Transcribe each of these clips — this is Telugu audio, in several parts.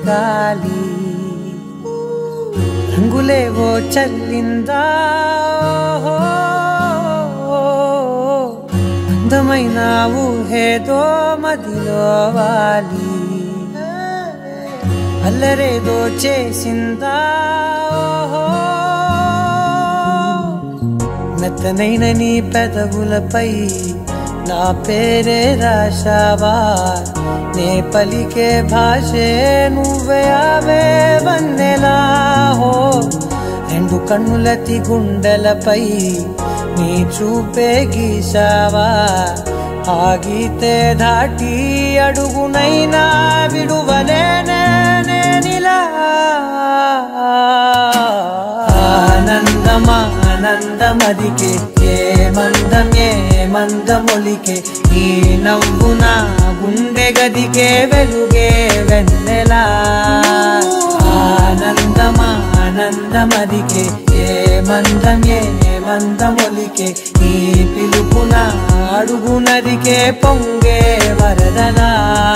గాలి రంగులేవో చల్లిందా ఓహో, అందమైన ఊహేదో మదిలో వాలి అల్లరేదో చేసిందా ఓహో, మెత్తనైన నీ పెదవులపై నా పేరే రాశావా నే పలికే భాషే నువ్వే అవే వన్నెలా హో రెండు కన్నులతి గుండెలపై నీ చూపే గీశావా ఆగితే దాటి అడుగునైనా విడువలేనే నేనిలా ఆనందమా ఆనందమదికే ఏ మందం ఏ మందమొలికే ఈ నవ్వు నా గుండె గదికే వెలుగే వెన్నెలా ఆనందమా ఆనందమదికే ఏ మందం ఏ మందమొలికే ఈ పిలుపున అడుగునదికే పొంగే వరదలా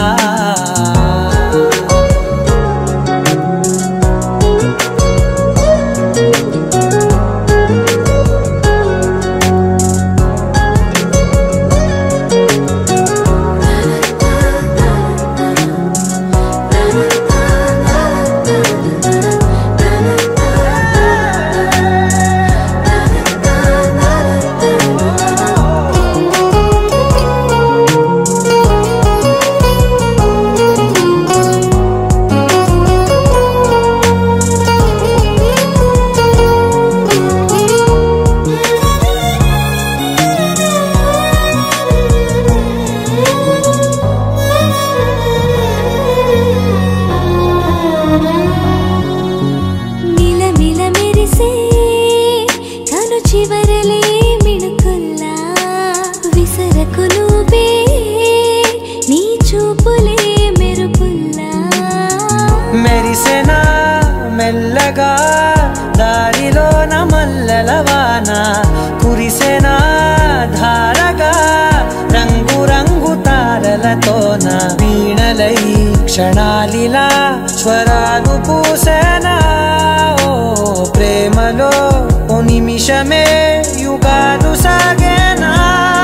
మిలమిల మెరిసే కను చివరలే మిణుకుల్లా విసరకు నువ్వే నీ చూపులే మెరుపుల్లా మెరిసెనా మెల్లగా దారిలోన మల్లెలవాన కురిసెనా ధారగా రంగు రంగు తారలతోన వీణలై క్షణాలిలా స్వరాలు పూసెనా ఓ ప్రేమలో ఓ నిమిషమే యుగాలు సాగేనా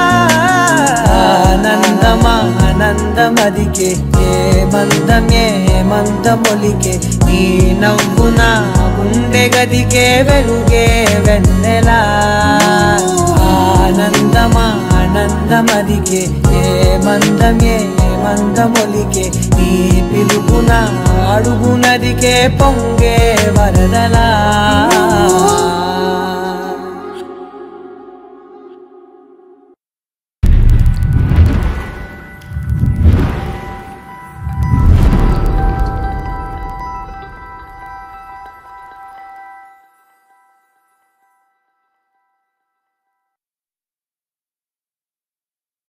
ఆనందమా ఆనందమదికే ఏ మందం ఏ మందమొలికే ఈ నవ్వు నా గుండె గదికే వెలుగే వెన్నెలా ఆనందమా ఆనందమదికే ఏ మందం ఏ మందమొలికే ఈ పిలుపున అడుగునదికే పొంగే వరదలా